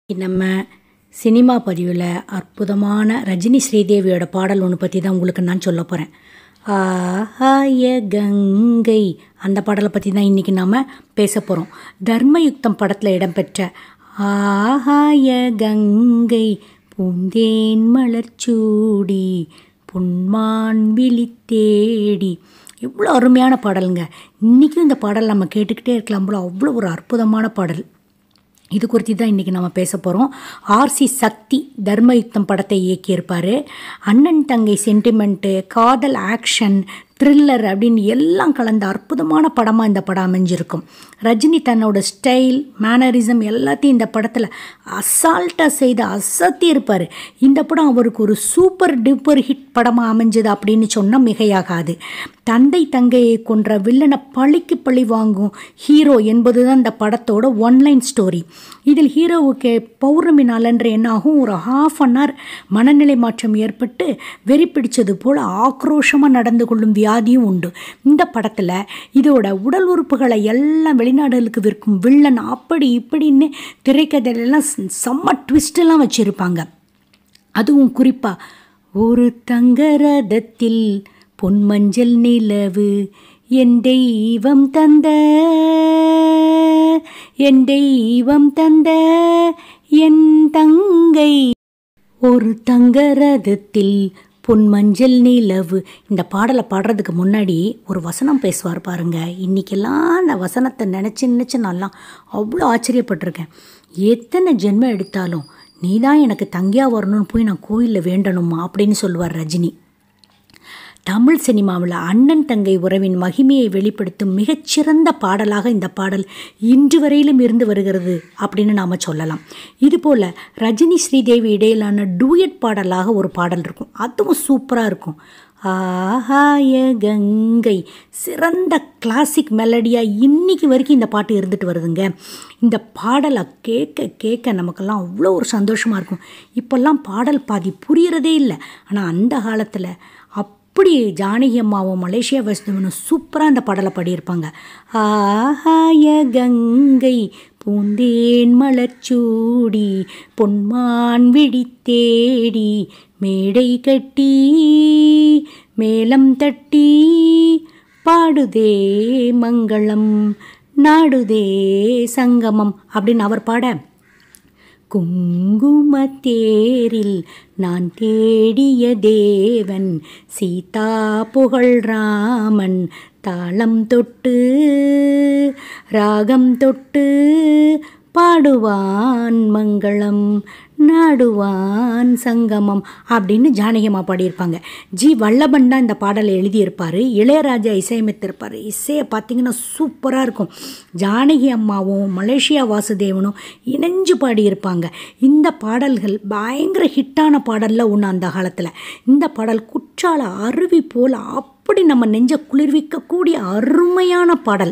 நம்ம சினிமா பதிவில் அற்புதமான ரஜினி ஸ்ரீதேவியோட பாடல் ஒன்று பற்றி தான் உங்களுக்கு நான் சொல்ல போகிறேன் ஆகாய கங்கை அந்த பாடலை பற்றி தான் இன்றைக்கி நாம் பேச போகிறோம் தர்மயுக்தம் படத்தில் இடம்பெற்ற ஆகாய கங்கை பூந்தேன் மலர்ச்சூடி பொன்மான் விழித்தேடி எவ்வளோ அருமையான பாடலுங்க இன்றைக்கும் இந்த பாடல் நம்ம கேட்டுக்கிட்டே இருக்கலாம் போல அவ்வளோ ஒரு அற்புதமான பாடல் இது குறித்து தான் இன்றைக்கி நம்ம பேச போகிறோம் ஆர்சி சக்தி தர்மயுக்தம் படத்தை இயக்கியிருப்பார் அண்ணன் தங்கை சென்டிமெண்ட்டு காதல் ஆக்ஷன் த்ரில்லர் அப்படின்னு எல்லாம் கலந்த அற்புதமான படமாக இந்த படம் அமைஞ்சிருக்கும் ரஜினி தன்னோட ஸ்டைல் மேனரிசம் எல்லாத்தையும் இந்த படத்தில் அசால்ட்டாக செய்து அசத்தி இருப்பார் இந்த படம் அவருக்கு ஒரு சூப்பர் டூப்பர் ஹிட் படமாக அமைஞ்சது அப்படின்னு சொன்னால் மிகையாகாது தந்தை தங்கையை கொன்ற வில்லனை பழிக்கு பழி வாங்கும் ஹீரோ என்பது தான் இந்த படத்தோட ஒன்லைன் ஸ்டோரி இதில் ஹீரோவுக்கு பௌர்ணமி நாளன்று என்னாகும் ஒரு ஹாஃப் அன் ஹவர் மனநிலை மாற்றம் ஏற்பட்டு வெறி பிடிச்சது போல் ஆக்ரோஷமாக நடந்து கொள்ளும் வியாதியும் உண்டு இந்த படத்தில் இதோட உடல் உறுப்புகளை எல்லாம் வெளிநாடுகளுக்கு விற்கும் வில்லன் அப்படி இப்படின்னு திரைக்கதையிலலாம் செம்ம ட்விஸ்டெல்லாம் வச்சுருப்பாங்க அதுவும் குறிப்பாக ஒரு தங்கரதத்தில் பொன்மஞ்சள் நிலவு என் தெய்வம் தந்த என் தெய்வம் தந்த என் தங்கை ஒரு தங்கரதத்தில் பொன்மஞ்சள் நிலவு இந்த பாடலை பாடுறதுக்கு முன்னாடி ஒரு வசனம் பேசுவார் பாருங்க இன்றைக்கெல்லாம் அந்த வசனத்தை நினச்சி நினச்சி நான்லாம் அவ்வளோ ஆச்சரியப்பட்டிருக்கேன் எத்தனை ஜென்மம் எடுத்தாலும் நீ தான் எனக்கு தங்கியாக வரணும்னு போய் நான் கோயிலில் வேண்டணுமா அப்படின்னு சொல்லுவார் ரஜினி தமிழ் சினிமாவில் அண்ணன் தங்கை உறவின் மகிமையை வெளிப்படுத்தும் மிகச்சிறந்த பாடலாக இந்த பாடல் இன்று வரையிலும் இருந்து வருகிறது அப்படின்னு நாம் சொல்லலாம் இதுபோல் ரஜினி ஸ்ரீதேவி இடையிலான டூயட் பாடலாக ஒரு பாடல் இருக்கும் அதுவும் சூப்பராக இருக்கும் ஆகாய கங்கை சிறந்த கிளாசிக் மெலடியாக இன்னைக்கு வரைக்கும் இந்த பாட்டு இருந்துட்டு வருதுங்க இந்த பாடலை கேட்க கேட்க நமக்கெல்லாம் அவ்வளோ ஒரு சந்தோஷமாக இருக்கும் இப்போல்லாம் பாடல் பாதி புரியறதே இல்லை ஆனால் அந்த காலத்தில் அப் அப்படி ஜானகி அம்மாவும் மலேசியா வசுதவனும் சூப்பராக அந்த பாடலை பாடியிருப்பாங்க ஆகாய கங்கை பூந்தேன் மலர்ச்சூடி பொன்மான் விழி தேடி மேடை கட்டி மேலம் தட்டி பாடுதே மங்களம் நாடுதே சங்கமம் அப்படின்னு அவர் பாட குங்குமத்தேரில் நான் தேடிய தேவன் சீதா புகழ் ராமன் தாளம் தொட்டு ராகம் தொட்டு பாடுவான் மங்களம் நாடுவான் சங்கமம் அப்படின்னு ஜானகியம்மா பாடியிருப்பாங்க ஜி வல்லபன் தான் இந்த பாடலை எழுதியிருப்பார் இளையராஜா இசையமைத்திருப்பார் இசையை பார்த்தீங்கன்னா சூப்பராக இருக்கும் ஜானகி அம்மாவும் மலேசியா வாசுதேவனும் இணைஞ்சு பாடியிருப்பாங்க இந்த பாடல்கள் பயங்கர ஹிட்டான பாடலில் ஒன்று அந்த காலத்தில் இந்த பாடல் குற்றால அருவி போல் அப்படி நம்ம நெஞ்ச குளிர்விக்கக்கூடிய அருமையான பாடல்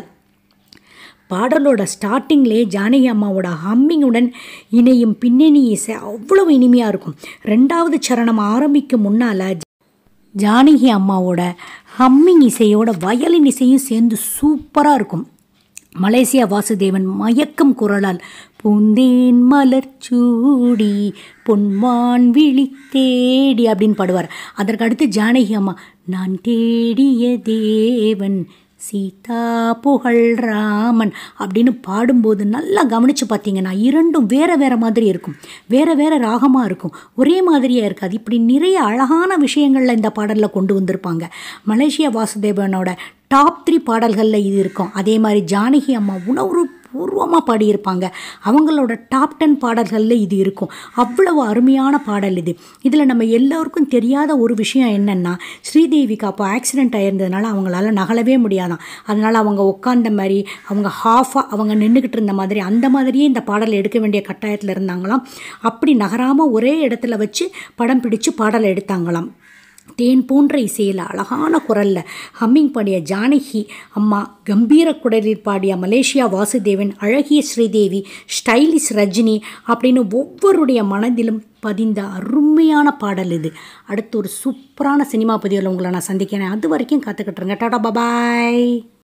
பாடலோட ஸ்டார்டிங்லே ஜானகி அம்மாவோட ஹம்மிங்குடன் இணையும் பின்னணி இசை அவ்வளவு இனிமையாக இருக்கும் ரெண்டாவது சரணம் ஆரம்பிக்கும் முன்னால் ஜானகி அம்மாவோட ஹம்மிங் இசையோட வயலின் இசையும் சேர்ந்து சூப்பராக இருக்கும் மலேசியா வாசுதேவன் மயக்கம் குரலால் பூந்தேன் மலர் சூடி பொன்மான் விழி தேடி அப்படின்னு பாடுவார் அதற்கு அடுத்து ஜானகி அம்மா நான் தேடிய தேவன் சீதா புகழ் ராமன் அப்படின்னு பாடும்போது நல்லா கவனித்து பார்த்தீங்கன்னா இரண்டும் வேறு வேறு மாதிரி இருக்கும் வேறு வேறு ராகமாக இருக்கும் ஒரே மாதிரியாக இருக்காது இப்படி நிறைய அழகான விஷயங்களில் இந்த பாடலில் கொண்டு வந்திருப்பாங்க மலேசியா வாசுதேவனோட டாப் த்ரீ பாடல்களில் இது இருக்கும் அதே மாதிரி ஜானகி அம்மா உணவு பூர்வமாக பாடியிருப்பாங்க அவங்களோட டாப் டென் பாடல்களில் இது இருக்கும் அவ்வளவு அருமையான பாடல் இது இதில் நம்ம எல்லோருக்கும் தெரியாத ஒரு விஷயம் என்னென்னா ஸ்ரீதேவிக்கு அப்போ ஆக்சிடெண்ட் ஆயிருந்ததுனால அவங்களால நகலவே முடியாதான் அதனால் அவங்க உட்காந்த மாதிரி அவங்க ஹாஃபாக அவங்க நின்றுக்கிட்டு இருந்த மாதிரி அந்த மாதிரியே இந்த பாடல் எடுக்க வேண்டிய கட்டாயத்தில் இருந்தாங்களாம் அப்படி நகராமல் ஒரே இடத்துல வச்சு படம் பிடிச்சு பாடல் எடுத்தாங்களாம் தேன் போன்ற இசையில் அழகான குரலில் ஹம்மிங் பாடிய ஜானகி அம்மா கம்பீர குடலில் பாடிய மலேசியா வாசுதேவன் அழகிய ஸ்ரீதேவி ஸ்டைலிஷ் ரஜினி அப்படின்னு ஒவ்வொருடைய மனதிலும் பதிந்த அருமையான பாடல் இது அடுத்து ஒரு சூப்பரான சினிமா பதிவில் உங்களை நான் சந்திக்கிறேன் அது வரைக்கும் காத்துக்கிட்டுருங்க டாடா பபாய்